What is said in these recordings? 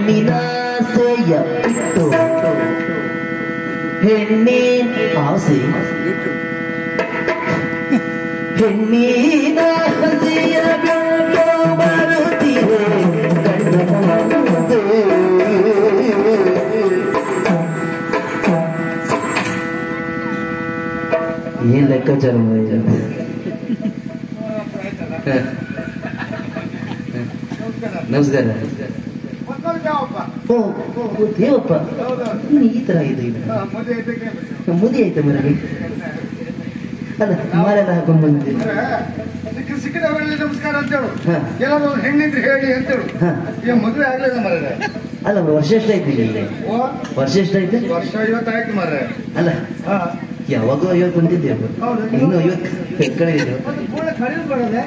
ಹೆಣ್ಣಿನ ಆಸೆಯ ಬಿಟ್ಟು ಹೆಣ್ಣಿನ ಆಸೆ ಹೆಣ್ಣಿನ ಆಸೆಯ ಬಿಟ್ಟು ಬರುತ್ತಿದೆ ಕಣ್ಣ ಮುಂದೆ. ಏನ್ ಲೆಕ್ಕಾಚಾರ ಮಾಡಿದ ನಮಸ್ಕಾರ ಓ ಓ, ದೇವಪ್ಪ ನೀನು ಈ ತರ ಇದು ಇದು ಮುದಿ ಆಯ್ತಾ ಮರಗೆ ಅಲ್ಲ ಮಾಲೆಲ್ಲ ಹಾಕೊಂಡ್ ಬಂದಿದ್ದೀನಿ ಸಿಕ್ಕ ಸಿಕ್ಕಿದವರಲ್ಲಿ ನಮಸ್ಕಾರ ಅಂತ ಹೇಳು ಹಾ. ಕೆಲವರು ಹೆಣ್ಣಿದ್ರೆ ಹೇಳಿ ಅಂತ ಹೇಳು ಹಾ. ಈಗ ಮದುವೆ ಆಗ್ಲಿಲ್ಲ ಮರ ಅಲ್ಲ ವರ್ಷ ಎಷ್ಟಾಯ್ತು ಈಗ ಓ ವರ್ಷ ಎಷ್ಟಾಯ್ತು ವರ್ಷ ಐವತ್ತಾಯ್ತು ಮರ ಅಲ್ಲ ಹಾ ಯಾವಾಗೋ ಐವತ್ತು ಬಂದಿದ್ದೇವೆ ಹೌದು. ಇನ್ನು ಐವತ್ತು ಕಡೆ ಇದೆ ಅದು ಪೂರ್ಣ ಕಡಿಮೆ ಬರೋದೆ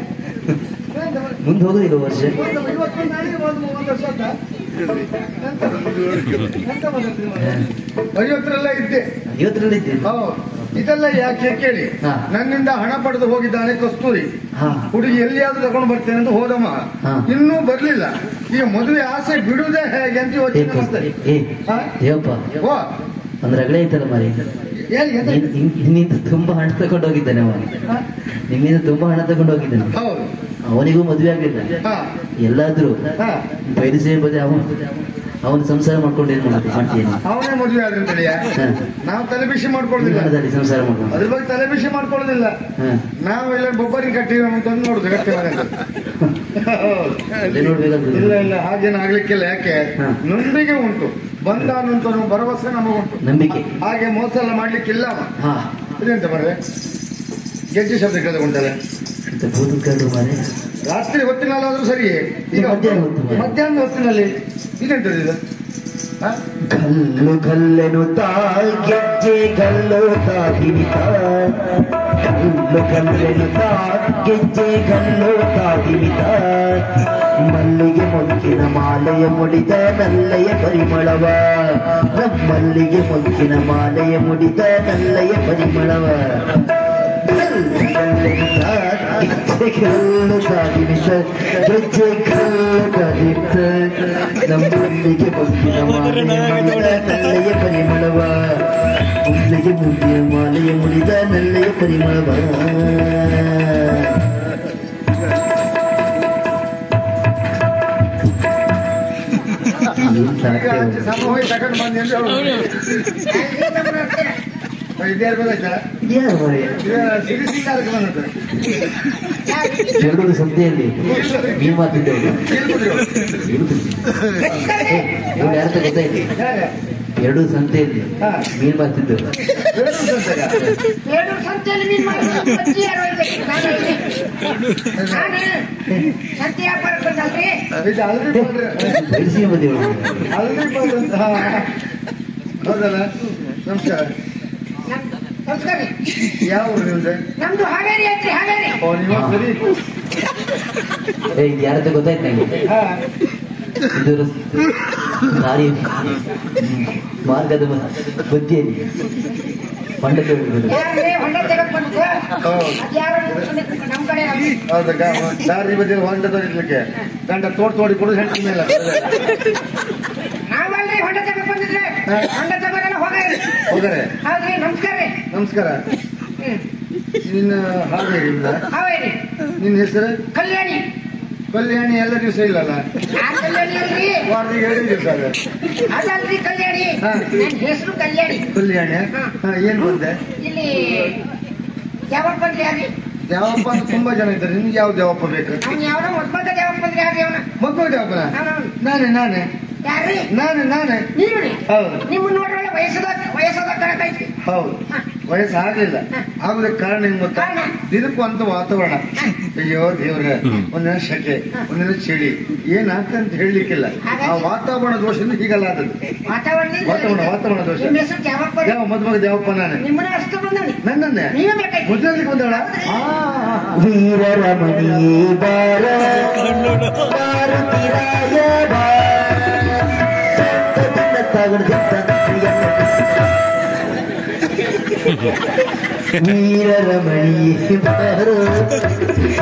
ಮುಂದೆ ಹೋಗೋದಿಲ್ಲ ವರ್ಷ ಇವತ್ತೊಂದು ನಾಳೆ ಒಂದು ಮೂವತ್ತು ವರ್ಷ ಆಯ್ತಾ? ಎಂತ? ಎಂತ ಮಾತಾಡ್ತೀರಿ ಮಾರ್ರೆ? ಐವತ್ತರಲ್ಲ ಇದ್ದೆ ಐವತ್ತರಲ್ಲಿ ಇದ್ದೇನೆ ಹೌದು ಇದೆಲ್ಲ ಯಾಕೆ ಕೇಳಿ ಹಾ. ನನ್ನಿಂದ ಹಣ ಪಡೆದು ಹೋಗಿದ್ದಾನೆ ಕಸ್ತೂರಿ ಹಾ ಹುಡುಗಿ ಎಲ್ಲಿಯಾದ್ರೂ ತಗೊಂಡು ಬರ್ತೇನೆ ಅಂತ ಹೋದಮ್ಮ ಹಾ. ಇನ್ನೂ ಬರ್ಲಿಲ್ಲ ಈಗ ಮದುವೆ ಆಸೆ ಬಿಡುವುದೇ ಹೇಗೆ ಅಂತ ಏ ಯೋಚನೆ ಕೌಸ್- ಮಾಡ್ತಾರೆ ಏ ಹಾ? ದೇವಪ್ಪ ಓ ಅಂದ್ರೆ ಅಗಲೇ ಐತಲ್ಲ ಮಾರಿ ಏನ್ ಎಂತ? ನಿನ್- ನಿನ್- ನಿನ್ನಿಂದ ತುಂಬಾ ಹಣ ತಗೊಂಡು ಹೋಗಿದ್ದಾನೆ ಅವ ಹಾ? ನಿಮ್ಮಿಂದ ತುಂಬಾ ಹಣ ತಗೊಂಡು ಹೋಗಿದ್ದಾನೆ ಹೌದು ಅವನಿಗೂ ಮದುವೆ ಆಗ್ಲಿಲ್ಲ ಹಾ ಎಲ್ಲಾದ್ರೂ ಹಾ ಬಯಲಿಸೇ ಬದಿ ಅವನು ಅವನು ಸಂಸಾರ ಮಾಡ್ಕೊಂಡು ಏನ್ ಮಾಡೋದು ಮಾಡ್ತೀನಿ ಅವನೇ ಮದುವೆ ಆದ್ರಂತಳಿಯ ಹಾ. ನಾವು ತಲೆ ಬಿಸಿ ಮಾಡ್ಕೊಳ್ಳೋದಿಲ್ಲ ಹಣದಲ್ಲಿ ಸಂಸಾರ ಮಾಡ್ಕೊಂಡು ಅದ್ರ ಬಗ್ಗೆ ತಲೆ ಬಿಸಿ ಮಾಡ್ಕೊಳ್ಳೋದಿಲ್ಲ ಹಾ ನಾವೆಲ್ಲ ಬೊಬ್ಬರಿ ಕಟ್ಟಿವಿ ಅಂತ ನೋಡುದು ಗಟ್ಟಿ ಮನೆ ಅಂತ. ಹೌದು. ಅಲ್ಲೇ ನೋಡ್ಬೇಕಾಗ್ತದೆ. ಇಲ್ಲ ಇಲ್ಲ ಹಾಗೇನು ಆಗ್ಲಿಕ್ಕಿಲ್ಲ ಯಾಕೆ ಹಾ. ನಂಬಿಕೆ ಉಂಟು ಬಂದ ಅನ್ನುವಂತ ಭರವಸೆ ನಮಗುಂಟು ನಂಬಿಕೆ ಹಾಗೆ ಮೋಸ ಎಲ್ಲ ಮಾಡ್ಲಿಕ್ಕಿಲ್ಲ ಅವ. ಹಾ ಇದೆಂತ ಮರ್ರೆ ಗೆಜ್ಜೆ ಶಬ್ದ ಕೇಳಿಕೊಂಡಲ್ಲ ಮತ್ತೆ ಭೂತದ ಕರಡು ಮಾರೆ ರಾತ್ರಿ ಹೊತ್ತಿನಲ್ಲಾದ್ರೂ ಸರಿ ಈಗ ಮಧ್ಯಾಹ್ನ ಹೊತ್ತು ಮಾರ್ರೆ. ಮಧ್ಯಾಹ್ನ ಹೊತ್ತಿನಲ್ಲಿ ಇದೆಂತದ್ದು ಇದು ಹಾ? ಗಲ್ಲು ಗಲ್ಲೆನು ತಾಯ್ ಗೆಜ್ಜೆ ಗಲ್ಲು ತಾಗಿನಿತ ಗಲ್ಲು ಗಲ್ಲೆನು ತಾಯ್ ಗೆಜ್ಜೆ ಗಲ್ಲು ತಾಗಿನಿತ ಮಲ್ಲಿಗೆ ಮೊಗ್ಗಿನ ಮಾಲೆಯ ಮುಡಿದ ನಲ್ಲೆಯ ಪರಿಮಳವ ನಮ್ಮಲ್ಲಿಗೆ ಮೊಗ್ಗಿನ ಮಾಲೆಯ ಮುಡಿದ ನಲ್ಲೆಯ ಪರಿಮಳವ ಗಲ್ಲು ಗಲ್ಲೆನು ತಾಯ್ ಗೆಜ್ಜೆ ಗಲ್ಲು ತಾಗಿನಿತ ಗೆಜ್ಜೆ ಗಲ್ಲು ತಾಗಿನಿತ ನಮ್ಮಲ್ಲಿಗೆ ಮೊಗ್ಗಿನ ಮಾಲೆಯ ಮುಡಿದ ನಲ್ಲೆಯ ಪರಿಮಳವ ಮುಲ್ಲಿಗೆ ಮುಗಿಯ ಮಾಲೆಯ ಮುಡಿದ ನಲ್ಲೆಯ ಪರಿಮಳವ ಏನ್ ಈಗ ಸಾಧ್ಯ? ಆಚೆ ಸಮ ಹೋಗಿ ತಗೊಂಡು ಬಂದೆ ಅಂತ ಹೇಳು. ಇದ್ಯಾರು ಗೊತ್ತಾಯ್ತಾ ಯಾರು ಮಾರಾಯ? ಇದು ಸಿರಿ ಸಿಂಗಾರಕ್ಕೆ ಬಂದದ್ದು ಜಗಳೂರು ಸಂತೆಯಲ್ಲಿ ನೀವು ಮಾತಿದ್ದವರು ಯಾರ ಗೊತ್ತಾಯ್ತು ಯಾರೇ? ಎರಡು ಸಂತೆಯಲ್ಲಿ ಹಾ. ಮೀನ್ ಮಾತಿದ್ದವರು ಬೇಡೂರು ಸಂತೆಗ? ಎರಡು ಸಂತೆಯಲ್ಲಿ ಮೀನು ಮಾಡಿದ್ರು ಅಜ್ಜಿ ಯಾರೋ ಇರ್ಬೇಕು. ನಾನು ಇಲ್ಲಿ. ನಾನು ಸಂತೆ ವ್ಯಾಪಾರಕ್ಕೆ ಬಂದಲ್ರಿ ಇದು ಅಲ್ರಿ ಬಂದ್ರೆ ಬೆಳೆಸಿ ಬಂದೇವರು ಅಲ್ರಿ ಬಂದ್ರಂತ ಹಾ. ಹೌದಲ್ಲ ನಮಸ್ಕಾರ ನಮ್- ನಮಸ್ಕಾರ ರೀ. ಯಾವ ಊರು ನಿಮ್ದು ನಮ್ದು ಹಾವೇರಿ ಐತ್ರಿ ಹಾವೇರಿ ಓ ನೀವು ಸರಿ ಏ ಇದು ಯಾರತ್ತ ಗೊತ್ತಾಯ್ತು ನಂಗೆ ಹಾ ಇದು ರಸ್- ದಾರಿ ಮಾರ್ಗದ ಮ- ಬದಿಯಲ್ಲಿ ಮಂಡಕ್ಕೆ ಹೋಗ್ಬೋದು ಯಾರೇ ಹೊಂಡ ತೆಗೆದು ಬಂದು ಹೌದು. ಯಾರು ನಮ್ಮ ಕಡೆ ನಮ್ದು. ಹೌದಕ್ಕ ದಾರಿ ಬದಿಯಲ್ಲಿ ಹೊಂಡ ತೋರಿಸ್ಲಿಕ್ಕೆ ಗಂಡ ತೋಡ್ ತೋಡಿ ಕೊಡೋದು ಹೆಂಡತಿ ಮೇಲೆ ನಾವಲ್ರಿ ಹೊಂಡ ತೆಗೆದು ಬಂದಿದ್ರೆ ಹೊಂಡ ತಗೋದಲ್ಲ ಹೋಗ್ರಿ ಹೋಗರೆ ಹೌದ್ರಿ ನಮಸ್ಕಾರ ರೀ ನಮಸ್ಕಾರ ಹ್ಮ್ ನಿನ್ನ ಹಾಗೆ ಇಲ್ಲ ಹಾವೇರಿ ನಿನ್ನ ಹೆಸರು ಕಲ್ಯಾಣಿ ಕಲ್ಯಾಣಿ ಎಲ್ಲ ದಿವಸ ಇಲ್ಲಲ್ಲ ಆ ಕಲ್ಯಾಣಿ ಅಲ್ರಿ ವಾರದಿಗೆ ಎರಡು ದಿವಸ ಅದ ಅದಲ್ರಿ ಕಲ್ಯಾಣಿ ಹಾ. ನನ್ನ ಹೆಸರು ಕಲ್ಯಾಣಿ ಕಲ್ಯಾಣಿ ಹಾ. ಹಾ ಏನ್ ಬಂದೆ ಇಲ್ಲಿ ಯಾವಾಗ ಬಂದ್ರಿ ಯಾರಿ ದೇವಪ್ಪ ಅಂತ ತುಂಬಾ ಜನ ಇದ್ದಾರೆ ನಿಮ್ಗೆ ಯಾವ ದೇವಪ್ಪ ಬೇಕು ಅವ್ನು ಯಾವನೋ ಮೊದ್ಮಗ ಯಾವಾಗ ಬಂದ್ರಿ ಯಾರಿ ಅವನ ಮಕ್ಕಳು ದೇವಪ್ಪನ ಅವ್ನು ನಾನೇ ನಾನೇ ಯಾರ್ರಿ ನಾನೇ ನಾನೇ ನೀವು ರೀ ಹೌದು ನಿಮ್ಮ ನೋಡ್ರೊಳ್ಳೆ ವಯಸ್ಸದ ವಯಸ್ಸದ ಕಣಕೈತಿ ಹೌದು ವಯಸ್ಸು ಆಗ್ಲಿಲ್ಲ ಆಗುದಕ್ಕೆ ಕಾರಣ ಏನ್ ಗೊತ್ತಾ ಕಾರಣ? ದಿನಕ್ಕೂ ಅಂತ ವಾತಾವರಣ ಅಯ್ಯೋ ದೇವ್ರೆ ಒಂದಿನ ಶೆಕೆ ಒಂದಿನ ಚಳಿ ಏನ್ ಅಂತ ಹೇಳಲಿಕ್ಕಿಲ್ಲ ಆ ವಾತಾವರಣ ದೋಷದಿಂದ ಹೀಗಲ್ಲ ಆದದ್ದು ವಾತಾವರಣದಿಂದ ವಾತಾವರಣ ವಾತಾವರಣ ದೋಷ ನಿಮ್ಮ ಹೆಸರು ಯಾವಾಗ ಬಂದ್ರಿ ಯಾವ ಮದ್ಮಗ ದೇವಪ್ಪ ನಾನೇ ನಿಮ್ಮನ್ನ ಅಷ್ಟು ಬಂದವನಿ ನನ್ನನ್ನೇ ನೀವೇ ಬೇಕಾಯ್ತು ಮೊದಲಲ್ಲಿ ಬಂದಳ ವೀರರಮಣಿ ಬಾರ ಭಾರತಿರಾಯ ವೀರರಮಣಿ ಬಾರೋ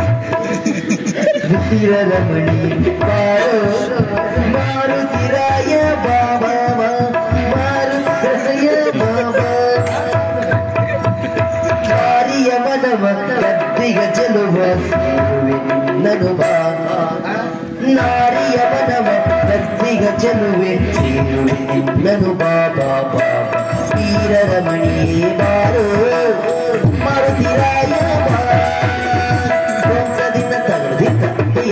ವೀರರಮಣಿ ಬಾರೋ ಮಾರುತಿರಾಯ ಗರ್ಭಿಗ ಚೆಲುವ ಸೇರುವೆ ನಿನ್ನನು ಬಾ ನಾರಿಯ ಮನವ ಗರ್ಭಿಗ ಚೆಲುವೆ ಸೇರುವೆ ನಿನ್ನನು ಬಾ ಬಾ ಬಾ ಬಾ. ವೀರರ ಮಣಿಯೇ ಬಾರು ಮಾರುತಿರಾಯ ಬಾ ವಂಶದಿಂದ ತಗದಿದ್ದ ಕೈಯ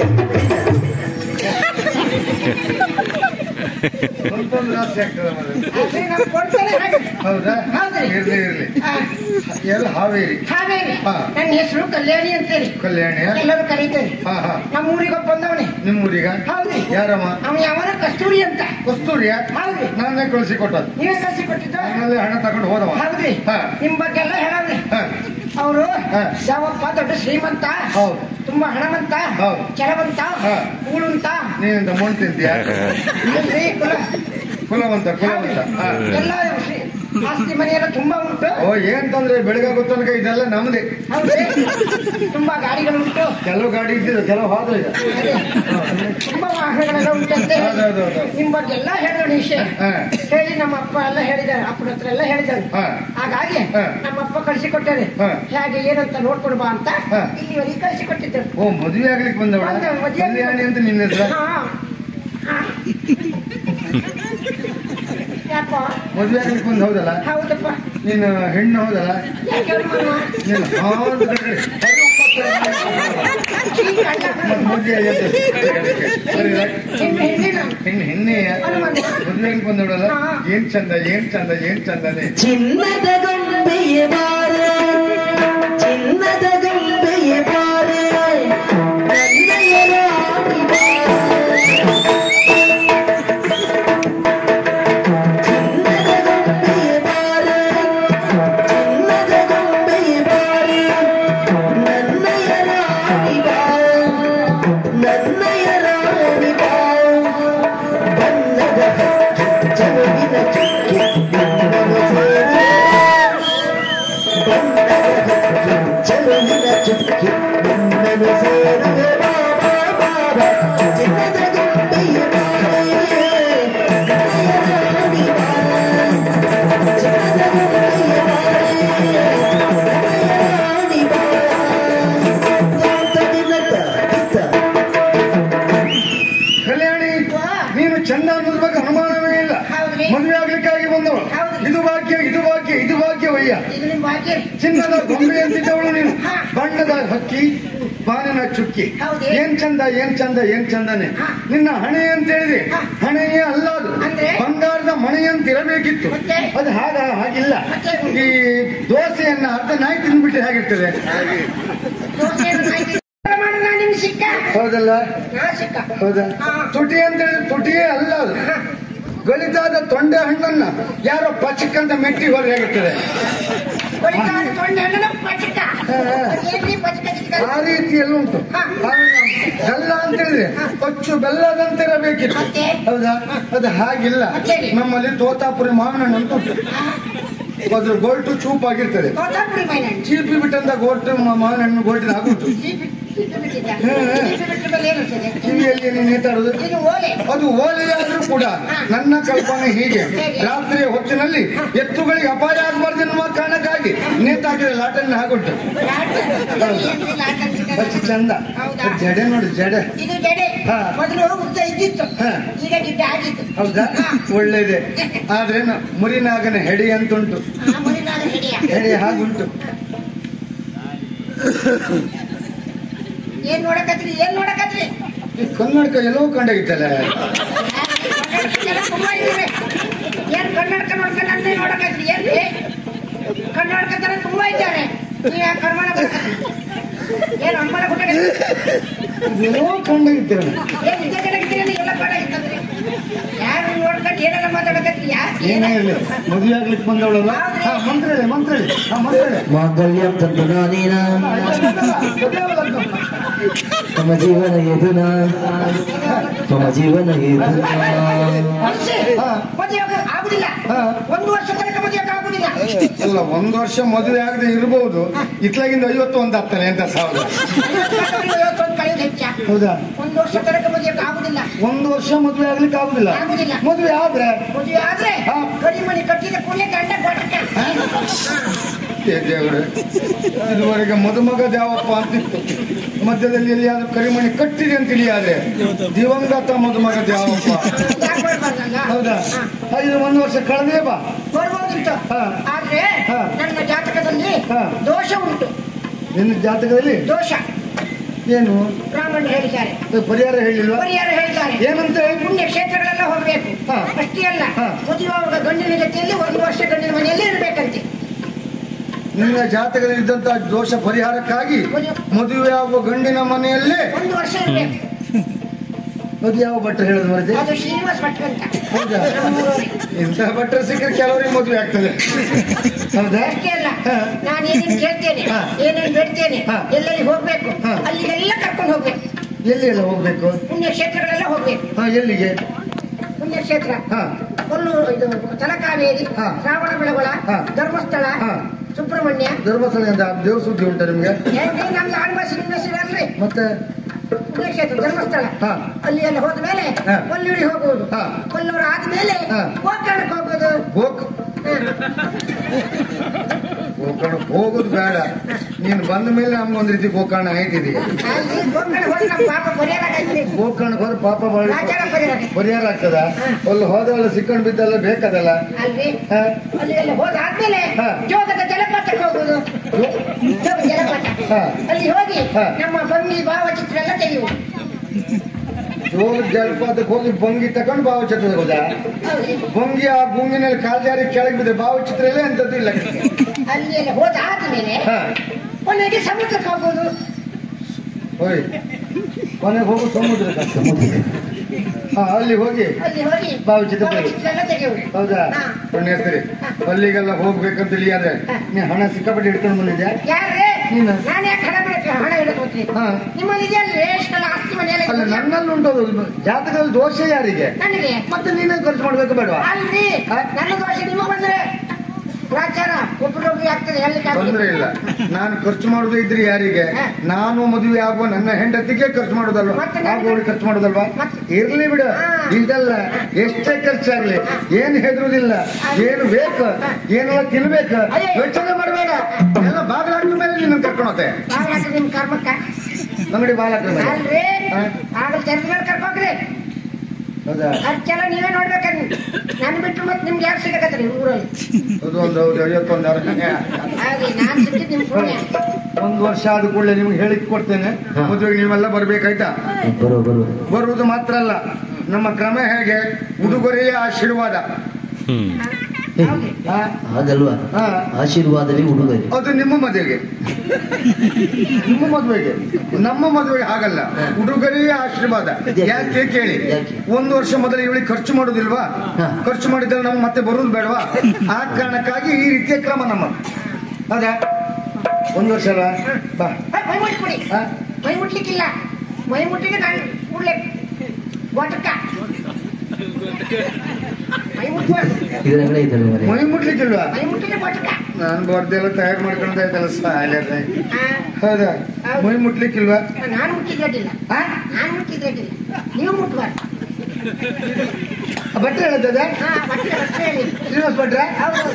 ಒಂದೊಂದು ರಾತ್ರಿ ಆಗ್ತದೆ ಮಾರ್ರೆ. ಆದ್ರೆ ನಾವು ಕೊಡ್ತೇನೆ ಹಾಗೆ. ಹೌದಾ ಹೌದ್ರಿ. ಇರ್ಲಿ ಇರ್ಲಿ ಆ, ಎಲ್ಲ ಹಾವೇರಿ ಹಾವೇರಿ ಹಾ. ನನ್ನ ಹೆಸರು ಕಲ್ಯಾಣಿ ಅಂತೇಳಿ ಕಲ್ಯಾಣಿಯ ಎಲ್ಲರೂ ಕರೀತಾರೆ ಹಾ ಹಾ ನಮ್ಮ ಊರಿಗೆ ಬಂದವನೇ ನಿಮ್ಮೂರಿಗ ಹೌದ್ರಿ ಯಾರಮ್ಮ ಅವ ಯಾವನ ಕಸ್ತೂರಿ ಅಂತ ಕಸ್ತೂರಿಯ ಹೌದ್ರಿ ನಾನೇ ಕಳಿಸಿ ಕೊಟ್ಟದ್ದು ನೀವೇ ಕಳಿಸಿ ಕೊಟ್ಟಿದ್ದ ಆಮೇಲೆ ಹಣ ತಗೊಂಡು ಹೋದವ ಹೌದ್ರಿ ಹಾ. ನಿಮ್ ಬಗ್ಗೆ ಎಲ್ಲ ಹೇಳವ್ರಿ ಹಾ. ಅವರು ಹಾ. ಯಾವಪ್ಪ ದೊಡ್ಡ ಶ್ರೀಮಂತ ಹೌದು ತುಂಬಾ ಹಣವಂತ ಹೌದು. ಕೆಲವಂತ ಹಾ. ಕೂಳುಂತ ನೀನಿಂದ ಮಣ್ಣು ತಿಂತೀಯ ಇಲ್ರಿ ಕುಲ ಕುಲವಂತ ಕುಲವಂತ ಹಾ. ಎಲ್ಲ ಶ್ರೀ- ಆಸ್ತಿ ಮನೆ ಎಲ್ಲ ತುಂಬಾ ಉಂಟು ಓ ಏನ್ ತಂದ್ರೆ ಬೆಳಗಾಗೋ ತನಕ ಇದೆಲ್ಲ ನಮ್ದೇ ಹೌದ್ರಿ ತುಂಬಾ ಗಾಡಿಗಳು ಉಂಟು ಕೆಲವು ಗಾಡಿ ಇದ್ದಿದ್ದು ಕೆಲವು ಹೋದ್ರೆ ಈಗ ತುಂಬಾ ವಾಹನಗಳೆಲ್ಲ ಉಂಟಂತೆ ಹೌದೌದೌದು. ನಿಮ್ ಬಗ್ಗೆ ಎಲ್ಲ ಹೇಳಿದ್ರು ವಿಷಯ ಹಾ. ಹೇಳಿ ನಮ್ಮ ಅಪ್ಪ ಎಲ್ಲ ಹೇಳಿದ್ದಾರೆ ಅಪ್ಪನ ಹತ್ರ ಎಲ್ಲ ಹೇಳಿದ್ದಾರೆ ಹಾ. ಹಾಗಾಗಿ ಹಾ. ನಮ್ಮ ಅಪ್ಪ ಕಳಿಸಿಕೊಟ್ಟಾರೆ ಹಾ. ಹೇಗೆ ಏನಂತ ನೋಡ್ಕೊಂಡು ಬಾ ಅಂತ ಹಾ. ಇಲ್ಲಿವರೆಗೆ ಕಳಿಸಿಕೊಟ್ಟಿದ್ದರು ಓ ಮದುವೆ ಆಗ್ಲಿಕ್ಕೆ ಬಂದವಳ ಬಂದೆ, ಮದುವೆ ಆಗ್ಲಿಕ್ಕೆ ಕಲ್ಯಾಣಿ ಅಂತ ನಿನ್ನ ಹೆಸರ ಹಾ. ಹಾ. ಯಾಕೋ ಮದುವೆ ಆಗ್ಲಿಕ್ಕೆ ಬಂದು ಹೌದಲ್ಲ ಹೌದಪ್ಪ ನೀನು ಹೆಣ್ಣು ಹೌದಲ್ಲ ಯಾಕೆ ಅನುಮಾನ? ನೀನು ಹೌದು ಕಣ್ರೀ. ಈ ಕಳ್ಳ. ಮತ್ತೆ ಮದುವೆ ಆಯ್ತು. ಸರಿ, ಹೆಣ್ಣು ಹೆಣ್ಣಿನ ಹೆಣ್ಣು ಹೆಣ್ಣೆಯ ಅನುಮಾನ. ಮದುವೆ ಆಗ್ಲಿಕ್ಕೆ ಬಂದವಳಲ್ಲ ಹಾ. ಏನ್ ಚಂದ ಏನ್ ಚಂದ ಏನ್ ಚಂದನೇ ಚಿನ್ನದ ಗೊಂಬೆಯ ಬಾರೆ ಚಿನ್ನದ ಗೊಂಬೆಯ ಬಾರೆ ನನ್ನಯ ರಾಣಿ ಬಾರೆ. ಚಿನ್ನದ ಗೊಂಬೆಯ ಬಾರೆ ಚಿನ್ನದ ಗೊಂಬೆಯ ಬಾರೆ ನನ್ನಯ ರಾಣಿ ಬಾರೆ ನನ್ನಯ ರಾಣಿ ಬಾರೆ ಬಣ್ಣದ ಹಕ್ಕಿ ಚೆಲುವಿನ ಚುಕ್ಕಿ ನಿನ್ನನ್ನು ಸೇರಿದೆ. ಬಣ್ಣದ ಹಕ್ಕಿ ಚೆಲುವಿನ ಚುಕ್ಕಿ ನಿನ್ನನ್ನು ಸೇರುವೆ ಬಾಬಾ ಬಾಬಾ ಚಿನ್ನದ ಗೊಂಬೆಯ ಬಾರೆ ನನ್ನಯ ರಾಣಿ ಬಾರೆ ಚಿನ್ನದ ಗೊಂಬೆಯ ಬಾರೆ ನನ್ನಯ ರಾಣಿ ಬಾರೆ ತದಿನತ ಇತ್ತ ಕಲ್ಯಾಣಿ ನೀನು ಚಂದ ಅನ್ನೋದ್ರ ಬಗ್ಗೆ ಅನುಮಾನವೇ ಇಲ್ಲ ಹೌದ್ರಿ. ಮದುವೆ ಆಗ್ಲಿಕ್ಕಾಗಿ ಬಂದವಳು ಹೌದ್ರಿ. ಇದು ಭಾಗ್ಯ ಇದು ಭಾಗ್ಯ ಇದು ಭಾಗ್ಯವಯ್ಯ ಇದು ನಿಮ್ ಭಾಗ್ಯ ಚಿನ್ನದ ಗೊಂಬೆ ಅಂತಿದ್ದವಳು ನೀನು ಹಾ. ಬಣ್ಣದ ಹಕ್ಕಿ ಬಾನಿನ ಚುಕ್ಕಿ ಹೌದೇ? ಏನ್ ಚಂದ ಏನ್ ಚಂದ ಏನ್ ಚಂದನೆ ಹಾ. ನಿನ್ನ ಹಣೆ ಅಂತ ಹೇಳಿದೆ ಹಾ. ಹಣೆಯೇ ಅಲ್ಲ ಅದು ಅಂದ್ರೆ? ಬಂಗಾರದ ಮಣೆ ಅಂತ ಇರಬೇಕಿತ್ತು ಮತ್ತೆ? ಅದು ಹಾಗ ಹಾಗಿಲ್ಲ ಮತ್ತೆ? ಈ ದೋಸೆಯನ್ನ ಅರ್ಧ ನಾಯಿ ತಿಂದ್ಬಿಟ್ರೆ ಹೇಗಿರ್ತದೆ ದೋಸೆಯನ್ನು ಕಾಯ್ದು ಮಾಡು, ನಾ ನಿಮ್ಗೆ ಸಿಕ್ಕ ಹೌದಲ್ಲ ನಾ ಸಿಕ್ಕ ಹೌದಾ ಹಾ. ತುಟಿ ಅಂತ ಹೇಳಿದ್ರೆ ತುಟಿಯೇ ಅಲ್ಲ ಅದು ಗಲಿತಾದ ತೊಂಡೆ ಹಣ್ಣನ್ನ ಯಾರೋ ಪಚಕ್ಕಂತ ಮೆಟ್ಟಿ ಹೋದ್ರೆ ಹೇಗಿರ್ತದೆ ಬಳಿಕಾದ ತೊಂಡೆ ಹಣ್ಣನ್ನ ಪಚಕ ಹಾ, ಹಾ. ಎಲ್ಲಿ ಪಚಕ ಚಿಕ್ಕ ಆ ರೀತಿಯಲ್ಲಿ ಉಂಟು ಹಾ. ಬೆಲ್ಲ ಅಂತ ಹೇಳಿದ್ರೆ ಕೊಚ್ಚು ಬೆಲ್ಲದಂತಿರಬೇಕಿತ್ತು ಮತ್ತೆ? ಹೌದಾ ಅದು ಹಾಗಿಲ್ಲ ಮತ್ತೆ? ನಮ್ಮಲ್ಲಿ ತೋತಾಪುರಿ ಮಾವಿನ ಹಣ್ಣು ಅಂತ ಉಂಟು ಅದ್ರ ಗೋಲ್ಟು ಚೂಪಾಗಿರ್ತದೆ ತೋತಾಪುರಿ ಮೈನ ಚೀಪಿ ಬಿಟ್ಟಂತ ಗೋಲ್ಟು ಮ- ಮಾವಿನ ಹಣ್ಣು ಗೋಲ್ಟಿನ ಆಗುಂಟು ಬಿಟ್ಟಿದ್ದ ಹಾ, ಹಾ. ಬಿಟ್ಟ ಮೇಲೆ ಏನಿರ್ತದೆ ಕಿವಿಯಲ್ಲಿ ನೀನು ನೇತಾಡುದು ಇದು ಓಲೆ ಅದು ಓಲೆಯಾದ್ರೂ ಕೂಡ ನನ್ನ ಕಲ್ಪನೆ ಹೀಗೆ ರಾತ್ರಿ ಹೊತ್ತಿನಲ್ಲಿ ಎತ್ತುಗಳಿಗೆ ಅಪಾಯ ಆಗಬಾರ್ದು ಎನ್ನುವ ಕಾರಣಕ್ಕಾಗಿ ನೇತಾಕಿದ ಲಾಟನ್ನ ಹಾಗುಂಟು ಅಷ್ಟು ಚಂದ ಹೌದಾ? ಜಡೆ ನೋಡು ಜಡೆ ಇದು ಜಡೆ ಹಾ. ಮೊದಲು ಉದ್ದ ಇದ್ದಿತ್ತು ಹಾ. ಈಗ ಗಿಡ್ಡ ಆಗಿತ್ತು ಹೌದಾ ಹಾ. ಒಳ್ಳೇದೆ ಆದ್ರೆ ನ- ಮುರಿನಾಗನ ಹೆಡಿ ಅಂತುಂಟು ಆ ಮುರಿನಾದ ಹಿಡಿಯ ಹೆಡಿ ಹಾಗುಂಟು ಏನ್ ನೋಡಕತ್ರಿ ಏನ್ ನೋಡಕತ್ರಿ ಈ ಕನ್ನಡಕ ಎಲ್ಲೋ ಕಂಡಾಗಿತ್ತಲ್ಲ ಜನ ತುಂಬಾ ಇದ್ದೀವಿ ಏನ್ ಕನ್ನಡಕ ನೋಡ್ಕೊಂಡು ನನ್ನೇ ನೋಡಕತ್ರಿ ಏನ್ರಿ ಕನ್ನಡಕ ತರ ತುಂಬಾ ಇದ್ದಾರೆ ನೀವ್ ಯಾಕೆ ಕರ್ಮಣ ಏನ್ ಅಂಬಲ ಕೊಟ್ಟಾಗ ಎಲ್ಲೋ ಕಂಡಾಗಿತ್ತಲ್ಲ ಏನ್ ಇದ್ದ ಜನ ಎಲ್ಲ ಪಾಡಾಗಿತ್ತಂದ್ರಿ ಯಾರು ನೋಡ್ಕೊಂಡು ಏನೆಲ್ಲ ಮಾತಾಡಕತ್ರಿ ಯಾಕೆ ಏನೇ ಇರಲಿ ಮದುವೆ ಆಗ್ಲಿಕ್ಕೆ ಬಂದವಳಲ್ಲ ಹಾ ಮಂತ್ರಳೆ ಮಂತ್ರಳೆ ಹಾ ಮಂತ್ರಳೆ ಮಾಂಗಲ್ಯಂ ತಂತುನಾನೇನ ತಮ ಜೀವನ ಯದುನ ತಮ ಜೀವನ ಯದುನ ಮನುಷ್ಯ ಹಾ. ಮದುವೆ ಆಗ- ಆಗುದಿಲ್ಲ ಹಾ. ಒಂದು ವರ್ಷ ತನಕ ಮದುವೆ ಆಗುದಿಲ್ಲ ಅಲ್ಲ ಒಂದ್ ವರ್ಷ ಮದುವೆ ಆಗದೆ ಇರಬಹುದು ಇತ್ಲಾಗಿಂದ ಐವತ್ತು ಒಂದು ಆಗ್ತಾನೆ ಅಂತ ಸಾವಿರ ಐವತ್ತೊಂದು ಕಳೆದ ಹೆಚ್ಚ ಹೌದಾ ಒಂದು ವರ್ಷ ತನಕ ಮದುವೆ ಆಗುದಿಲ್ಲ ಒಂದು ವರ್ಷ ಮದುವೆ ಆಗ್ಲಿಕ್ಕೆ ಆಗುದಿಲ್ಲ ಆಗುದಿಲ್ಲ. ಮದುವೆ ಆದ್ರೆ ಮದುವೆ ಆದ್ರೆ ಹಾ. ಕಡಿಮಣಿ ಕಟ್ಟಿದ ಕೂಡಲೇ ಗಂಡ ಕೊಟ್ಟಕ್ಕೆ ಏ ದೇವ್ರೆ ಇದುವರೆಗೆ ಮದುಮಗ ದ್ಯಾವಪ್ಪ ಅಂತಿತ್ತು ಮಧ್ಯದಲ್ಲಿ ಎಲ್ಲಿಯಾದ್ರೂ ಕರಿಮಣಿ ಕಟ್ಟಿದೆ ಅಂತ ತಿಳಿಯಾದ್ರೆ ದಿವಂಗತ ಮದುಮಗ ದ್ಯಾವಪ್ಪ ಯಾಕೆ ಬರ್ಬಾರ್ದಲ್ಲ? ಹೌದಾ ಹಾ. ಐದು ಒಂದು ವರ್ಷ ಕಳೆದೇ ಬಾ ಬರ್ಬೋದಿತ್ತು ಹಾ. ಆದ್ರೆ ಹಾ. ನನ್ನ ಜಾತಕದಲ್ಲಿ ಹಾ. ದೋಷ ಉಂಟು ನಿನ್ನ ಜಾತಕದಲ್ಲಿ ದೋಷ ಏನು ಬ್ರಾಹ್ಮಣರು ಹೇಳಿದ್ದಾರೆ ಪರಿಹಾರ ಹೇಳಿಲ್ವಾ ಪರಿಹಾರ ಹೇಳಿದ್ದಾರೆ ಏನಂತ ಹೇಳಿ ಪುಣ್ಯ ಕ್ಷೇತ್ರಗಳೆಲ್ಲ ಹೋಗ್ಬೇಕು ಹಾ. ಅಷ್ಟೇ ಅಲ್ಲ ಹಾ. ಮದುವೆಯಾಗುವಾಗ ಗಂಡಿನ ಜೊತೆಯಲ್ಲಿ ಒಂದು ವರ್ಷ ಗಂಡಿನ ಮನೆಯಲ್ಲಿ ಇರ್ಬೇಕಂತೆ ನಿನ್ನ ಜಾತಕದಲ್ಲಿ ಇದ್ದಂತಹ ದೋಷ ಪರಿಹಾರಕ್ಕಾಗಿ ಮದುವೆ- ಮದುವೆ ಆಗುವ ಗಂಡಿನ ಮನೆಯಲ್ಲೇ ಒಂದು ವರ್ಷ ಇರ್ಬೇಕು ಅದು ಯಾವ ಭಟ್ರು ಹೇಳೋದು ಮರದೆ ಅದು ಶ್ರೀನಿವಾಸ್ ಭಟ್ರು ಅಂತ ಹೌದಾ ನಮ್ಮೂರವ್ರೆ. ಇಂತಹ ಭಟ್ರು ಸಿಕ್ಕರೆ ಕೆಲವರಿಗೆ ಮದುವೆ ಆಗ್ತದೆ ಹೌದಾ ಅಷ್ಟೇ ಅಲ್ಲ ಹಾ. ನಾನು ಏನೇನು ಕೇಳ್ತೇನೆ ಹಾ. ಏನೇನು ಬೇಡ್ತೇನೆ ಹಾ. ಎಲ್ಲೆಲ್ಲಿ ಹೋಗ್ಬೇಕು ಹಾ. ಅಲ್ಲಿಗೆಲ್ಲ ಕರ್ಕೊಂಡು ಹೋಗ್ಬೇಕು ಎಲ್ಲಿ ಎಲ್ಲ ಹೋಗ್ಬೇಕು ಪುಣ್ಯ ಕ್ಷೇತ್ರಗಳೆಲ್ಲ ಹೋಗ್ಬೇಕು ಹಾ ಎಲ್ಲಿಗೆ ಪುಣ್ಯಕ್ಷೇತ್ರ ಹಾ ಕೊಲ್ಲೂರು ಇದು ತಲಕಾವೇರಿ ಹಾ. ಶ್ರಾವಣ ಬೆಳಗೊಳ ಹಾ. ಧರ್ಮಸ್ಥಳ ಹಾ. ಸುಬ್ರಹ್ಮಣ್ಯ ಧರ್ಮಸ್ಥಳ ಅಂತ ದೇವ ಸುದ್ದಿ ಉಂಟು ನಿಮ್ಗೆ ಏನ್ರಿ ನಮ್ದು ಆಳ್ವಾಸಿ ನಿಮ್ಮಸಿರ ಅಲ್ರಿ ಮತ್ತೆ ಪುಣ್ಯಕ್ಷೇತ್ರ ಧರ್ಮಸ್ಥಳ ಹಾ. ಅಲ್ಲಿ ಎಲ್ಲ ಹೋದ ಮೇಲೆ ಹಾ. ಕೊಲ್ಲೂರಿ ಹೋಗುವುದು ಹಾ. ಕೊಲ್ಲೂರು ಆದ್ಮೇಲೆ ಹಾ. ಗೋಕರ್ಣಕ್ಕೆ ಹೋಗೋದು ಹೋಗ್ ಗೋಕರ್ಣ ಹೋಗೋದು ಬೇಡ ನೀನು ಬಂದ ಮೇಲೆ ನಮ್ಗೊಂದ್ ರೀತಿ ಗೋಕರ್ಣ ಆಯ್ತಿದೀಯ ಅಲ್ಲಿ ಗೋಕರ್ಣ ಹೋದ್ರೆ ನಮ್ಮ ಪಾಪ ಪರಿಹಾರ ಗೋಕರ್ಣಕ್ಕೆ ಹೋದ್ರೆ ಪಾಪ ಬಾಳಿ ರಾಜರ ಪರಿಹಾರ ಪರಿಹಾರ ಆಗ್ತದ ಅಲ್ಲಿ ಹೋದಲ್ಲ ಸಿಕ್ಕಂಡು ಬಿದ್ದಲ್ಲ ಬೇಕದಲ್ಲ ಅಲ್ರಿ ಹಾ? ಅಲ್ಲಿ ಎಲ್ಲ ಹೋದಾದ್ಮೇಲೆ ಹಾ. ಜೋಗದ ಜಲಪಾತಕ್ಕೆ ಹೋಗುದು ಜೋಗ ಜಲಪಾತ ಹಾ. ಅಲ್ಲಿ ಹೋಗಿ ಹಾ. ನಮ್ಮ ಭಂಗಿ ಭಾವಚಿತ್ರ ಎಲ್ಲ ತೆಗೆಯುವುದು ಜೋಗ ಜಲಪಾತಕ್ಕೆ ಹೋಗಿ ಬಂಗಿ ತಕೊಂಡು ಭಾವಚಿತ್ರ ಹೋದ ಹೌದ್ರಿ ಬಂಗಿ ಆ ಗುಂಗಿನಲ್ಲಿ ಕಾಲ್ ಜಾರಿ ಕೆಳಗೆ ಬಿದ್ದೆ ಭಾವಚಿತ್ರ ಎಲ್ಲ ಎಂತದ್ದು ಇಲ್ಲ ಅಲ್ಲಿ ಎಲ್ಲ ಹೋದಾದ್ಮೇಲೆ ಹಾ ಕೊನೆಗೆ ಸಮುದ್ರಕ್ಕೆ ಹೋಗುದು ಹೋಯ್ ಕೊನೆಗೆ ಹೋಗು ಸಮುದ್ರ ಹಾ ಅಲ್ಲಿ ಹೋಗಿ ಅಲ್ಲಿ ಹೋಗಿ ಭಾವಚಿತ್ರ ತೆಗೆಯುವುದು. ಭಾವಚಿತ್ರ ಎಲ್ಲ ತೆಗೆಯುವುದು ಹೌದಾ ಹಾ. ಪುಣ್ಯಸ್ತ್ರಿ ಅಲ್ಲಿಗೆಲ್ಲ ಹೋಗ್ಬೇಕಂತ ತಿಳಿಯಾದ್ರೆ ನೀ ಹಣ ಸಿಕ್ಕಾಪಟ್ಟೆ ಹಿಡ್ಕೊಂಡು ಬಂದಿದ್ಯಾ ಯಾರೇ ನೀನು. ನಾನು ಯಾಕೆ ಹಣ ಬಿಡಕ್ಕೆ ಹಣ ಇಡಕ್ಕೆ ಹೋಗ್ತೀನಿ ಹಾ ನಿಮ್ಮಲ್ಲಿ ಇದೆಯಲ್ಲ ಎಷ್ಟೆಲ್ಲ ಆಸ್ತಿ ಮನೆಯಲ್ಲ ಅಲ್ಲ ನನ್ನಲ್ಲಿ ಉಂಟು ಅದು. ಜಾತಕದಲ್ಲಿ ದೋಷ ಯಾರಿಗೆ ನನಗೆ ಮತ್ತೆ ನೀನೇ ಖರ್ಚು ಮಾಡ್ಬೇಕು ಬೇಡವಾ ಅಲ್ರಿ ಹಾ? ನನ್ನ ದೋಷ ನಿಮ್ಮ ಬಂದ್ರೆ ಗ್ರಾಚಾರ ಒಬ್ಬರೊಬ್ಬರಿಗೆ ಆಗ್ತದೆ ಹೇಳಲಿಕ್ಕೆ ತೊಂದ್ರೆ ಇಲ್ಲ ನಾನು ಖರ್ಚು ಮಾಡುದೇ ಇದ್ರೆ ಯಾರಿಗೆ ಹಾ. ನಾನು ಮದುವೆ ಆಗುವ ನನ್ನ ಹೆಂಡತಿಗೆ ಖರ್ಚು ಮಾಡುದಲ್ವಾ ಮತ್ತೆ ನಾನು- ಆಗುವವಳಿಗೆ ಖರ್ಚು ಮಾಡುದಲ್ವಾ ಮತ್ತೆ? ಇರ್ಲಿ ಬಿಡು ಹಾ. ಇದಲ್ಲ ಎಷ್ಟೇ ಖರ್ಚಾಗ್ಲಿ ಏನು ಹೆದರುದಿಲ್ಲ ಏನು ಬೇಕು ಏನೆಲ್ಲ ತಿನ್ಬೇಕು ಅಯ್ಯೋ. ಯೋಚನೆ ಮಾಡಬೇಡ ಎಲ್ಲ ಬಾಗಿಲಾಟ ಮೇಲೆ ನಿನ್ನ ಕರ್ಕೊಂಡು ಹೋಗ್ತೆ ಬಾಗ್ಲ ನಿಮ್ ಕರ್ಮಕ್ಕ ಅಂಗಡಿ ಬಾಗಿಲಾಟ ಮೇಲೆ ಅಲ್ರಿ ಹಾ. ಆಗ ತೆರೆದ ಮೇಲೆ ಕರ್ಕೋಗ್ರಿ ಹೌದಾ ಖರ್ಚೆಲ್ಲ ನೀವೇ ನೋಡ್ಬೇಕನ್ ನನ್ ಬಿಟ್ಟು ಮತ್ತೆ ನಿಮ್ಗೆ ಯಾರು ಸಿಗಕತ್ರಿ ಊರಲ್ಲಿ ಅದು ಒಂದು ಹೌದು ಐವತ್ತೊಂದು ಹಾಗೆ ನಾನ್ ಸಿಕ್ಕಿದ್ ನಿಮ್ ಪುಣ್ಯ ಒಂದು ವರ್ಷ ಆದ ಕೂಡಲೇ ನಿಮ್ಗೆ ಹೇಳಿಕ್ ಕೊಡ್ತೇನೆ ಹಾ. ಮದುವೆಗೆ ನೀವೆಲ್ಲ ಬರ್ಬೇಕಾಯ್ತಾ ಬರುವ ಬರುವ ಬರುವುದು ಮಾತ್ರ ಅಲ್ಲ ನಮ್ಮ ಕ್ರಮ ಹೇಗೆ ಉಡುಗೊರೆಯ ಆಶೀರ್ವಾದ ಹೌದು ಹಾ? ಹಾಗಲ್ವಾ ಹಾ. ಆಶೀರ್ವಾದವೇ ಉಡುಗೊರೆ ಅದು ನಿಮ್ಮ ಮದುವೆಗೆ ನಿಮ್ಮ ಮದುವೆಗೆ ನಮ್ಮ ಮದುವೆಗೆ ಹಾಗಲ್ಲ ಉಡುಗೊರೆಯ ಆಶೀರ್ವಾದ ಯಾಕೆ? ಯಾಕೆ ಕೇಳಿ ಯಾಕೆ? ಒಂದು ವರ್ಷ ಮೊದಲು ಇವಳಿಗೆ ಖರ್ಚು ಮಾಡುದಿಲ್ವಾ ಹಾ. ಖರ್ಚು ಮಾಡಿದ್ರೆ ನಾವು ಮತ್ತೆ ಬರುವುದು ಬೇಡವಾ ಆ ಕಾರಣಕ್ಕಾಗಿ ಈ ರೀತಿಯ ಕ್ರಮ ನಮ್ಮ ಹೌದಾ ಒಂದು ವರ್ಷ ಅಲ್ಲ ಬಾ ಹೇ, ಮೈ ಮುಟ್ಬಿಡಿ ಹಾ? ಮೈ ಮುಟ್ಲಿಕ್ಕಿಲ್ಲ ಮೈ ಮುಟ್ಟಿಗೆ ನಾನು ಕೂಡ್ಲೆ ಗೋಟಕ್ಕ ಮೈ ಮುಟ್ಬಾರ್ದು ಇದರಗಳೇ ಇದ್ದಾರೆ ಮರೆ ಮೈ ಮುಟ್ಲಿಕ್ಕಿಲ್ವಾ ಮೈ ಮುಟ್ಟಿಗೆ ಗೋಟಕ್ಕ ನಾನು ಬರ್ದೆಲ್ಲ ತಯಾರು ಮಾಡ್ಕೊಂಡಾಯ್ತಲ್ಲ ಸಾಲ ಹಾ ಹೌದಾ ಮೈ ಮುಟ್ಲಿಕ್ಕಿಲ್ವಾ ನಾನು ಮುಟ್ಟಿದ್ರಡ್ಡಿಲ್ಲ ಆ? ನಾನು ಮುಟ್ಟಿದ್ರಡ್ಡಿಲ್ಲ ನೀವು ಮುಟ್ಬಾರ್ದು ಆ ಭಟ್ರು ಹೇಳದ ಹಾ ಬಟ್ಟೆ ಬಟ್ಟೆ ಹೇಳಿ ಶ್ರೀನಿವಾಸ್ ಭಟ್ರ ಹೌದು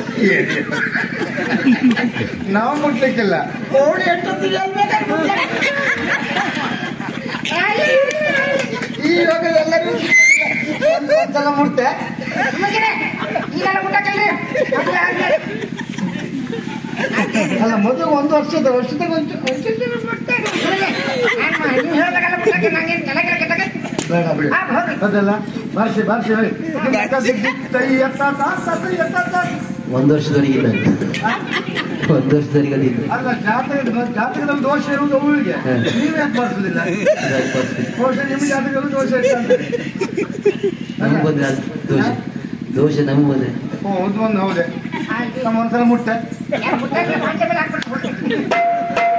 ನಾವು ಮುಟ್ಲಿಕ್ಕಿಲ್ಲ ಕೋಳಿ ಎಷ್ಟೊತ್ತಿಗೆ ಅಲ್ಬೇಕಾದ್ರೆ ಮುಟ್ತಾರೆ. ಈ ಯೋಗದೆಲ್ಲರೂ ಒಂದ್- ಒಂದ್ಸಲ ಮುಟ್ತೆ ನಿಮಗೇನೆ ಈಗೆಲ್ಲ ಮುಟ್ಟಕ್ಕಲ್ರಿ ಮದುವೆ ಆದ್ಮೇಲೆ ಅಲ್ಲ ಮದುವೆ ಒಂದು ವರ್ಷದ ವರ್ಷದಾಗ ಒಂದು ನೀವು ಹೇಳ್ದಾಗೆಲ್ಲ ಮುಟ್ಟಕ್ಕೆ ನಂಗೇನು ತಲೆ ಕೆಳಗೆ ಕೆಟ್ಟಕ್ಕೆ ಬೇಡ ಬಿಡಿ ಹಾ ಹೋಗ್ರಿ ಅದಲ್ಲ ಬಾರ್ಸಿ ಬಾರ್ಸಿ ಹೇಳಿ ತೈ ಎತ್ತ ತಾ, ತಾ, ತೈ ಎತ್ತ ತಾ. ಒಂದು ವರ್ಷದವರೆಗೆ ಇಲ್ಲ ಒಂದು ವರ್ಷದವರೆಗೆ ಅದಿಲ್ಲ ಅಲ್ಲ ಜಾತಕದ ಜಾತಕದಲ್ಲಿ ದೋಷ ಇರುವುದು ಅವಳಿಗೆ ಹಾ. ನೀವ್ಯಾಕೆ ಬಾರಿಸುದಿಲ್ಲ ಇದಾಗಿ ಬರ್ತೀವಿ. ಬಹುಶಃ ನಿಮ್ಮ ಜಾತಕದಲ್ಲಿ ದೋಷ ಇರ್ತಂತೆ ನಮ್ಗೆ ಬಂದ್ರೆ ಅದು ದೋಷ ದೋಷ ನಮ್ಗೆ ಬಂದ್ರೆ ಓ, ಒಂದು ಒಂದು ಹೌದೆ ಆಯ್ತು. ನಮ್ಮ ಒಂದ್ಸಲ ಮುಟ್ಟೆ ಯಾರು ಮುಟ್ಟಕ್ಕೆ ಭಾಷೆ ಮೇಲೆ ಹಾಕ್ಬಿಟ್ಟು